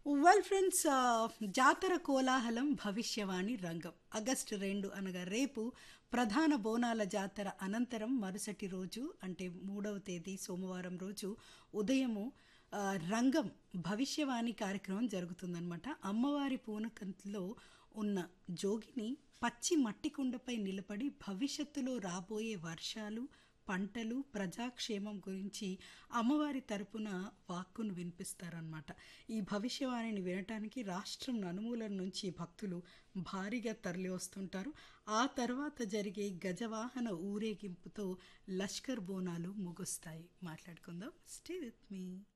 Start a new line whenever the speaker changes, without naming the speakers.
well friends జాతర కోలాహలం భవిష్యవాణి రంగం ఆగస్టు రెండు అనగా రేపు ప్రధాన బోనాల జాతర అనంతరం మరుసటి రోజు అంటే మూడవ తేదీ సోమవారం రోజు ఉదయము ఆ, రంగం భవిష్యవాణి కార్యక్రమం జరుగుతుందన్నమాట అమ్మవారి పూనకంలో ఉన్న జోగిని పచ్చి మట్టి కుండపై నిలబడి భవిష్యత్తులో రాబోయే వర్షాలు పంటలు ప్రజాక్షేమం గురించి అమ్మవారి తరపున వాక్కును వినిపిస్తారనమాట ఈ భవిష్యవాణిని వినటానికి రాష్ట్రం నలుమూలల నుంచి భక్తులు భారీగా తరలి వస్తుంటారు ఆ తర్వాత జరిగే గజవాహన ఊరేగింపుతో లష్కర్ బోనాలు ముగుస్తాయి మాట్లాడుకుందాం స్టే విత్ మీ